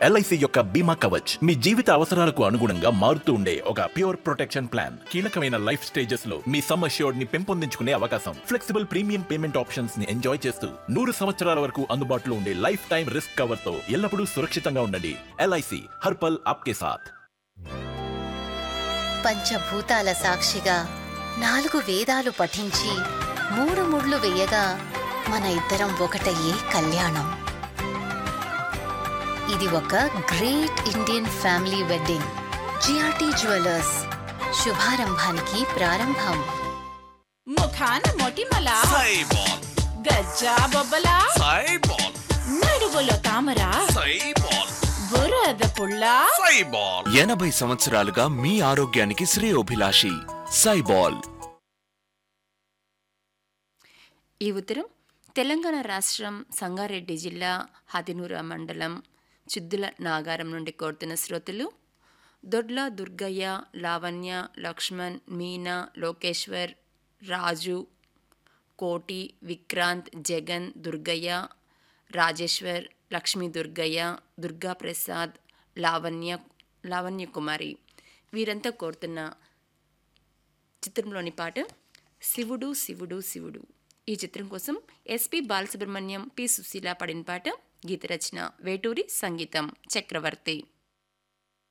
LIC యొక్క బీమా కవచ్ మీ జీవిత అవసరాలకు అనుగుణంగా మారుతూ ఉండే ఒక ప్యూర్ ప్రొటెక్షన్ ప్లాన్ కీలకమైన లైఫ్ స్టేజెస్ లో మీ సమ్ అష్యూర్డ్ ని పెంపొందించుకునే అవకాశం ఫ్లెక్సిబుల్ ప్రీమియం పేమెంట్ ఆప్షన్స్ ని ఎంజాయ్ చేస్తూ నూరు సంవత్సరాల వరకు అందుబాటులో ఉండే లైఫ్ టైం రిస్క్ కవర్ తో ఎల్లప్పుడూ సురక్షితంగా ఉండండి ఎల్ఐసి హర్పల్ ఆప్కే సాథ్ పంచభూతాల సాక్షిగా నాలుగు వేదాలు పఠించి మూడు ముళ్ళు వేయగా మన ఇద్దరం ఒకటయ్యే కళ్యాణం ఇది ఒక great Indian family wedding GRT jewellers శుభారంభానికి ప్రారంభం ముఖాన మొటిమల సైబాల్ గజ్జా బొబ్బల సైబాల్ నడుగులో తామర సైబాల్ బురద పుల్ల సైబాల్ ఎనభై సంవత్సరాలుగా మీ ఆరోగ్యానికి శ్రేయోభిలాషి సైబాల్ ఈ ఉత్తరం తెలంగాణ రాష్ట్రం సంగారెడ్డి జిల్లా హతినూర మండలం చిద్దుల నాగారం నుండి కోరుతున్న శ్రోతలు దొడ్ల దుర్గయ్య లావణ్య లక్ష్మణ్ మీనా లోకేశ్వర్ రాజు కోటి విక్రాంత్ జగన్ దుర్గయ్య రాజేశ్వర్ లక్ష్మీ దుర్గయ్య దుర్గా ప్రసాద్ లావణ్య లావణ్య కుమారి వీరంతా కోరుతున్న చిత్రంలోని పాట శివుడు శివుడు శివుడు ఈ చిత్రం కోసం ఎస్పి బాలసుబ్రహ్మణ్యం పి సుశీల పడిన పాట గీత రచన వేటూరి సంగీతం చక్రవర్తి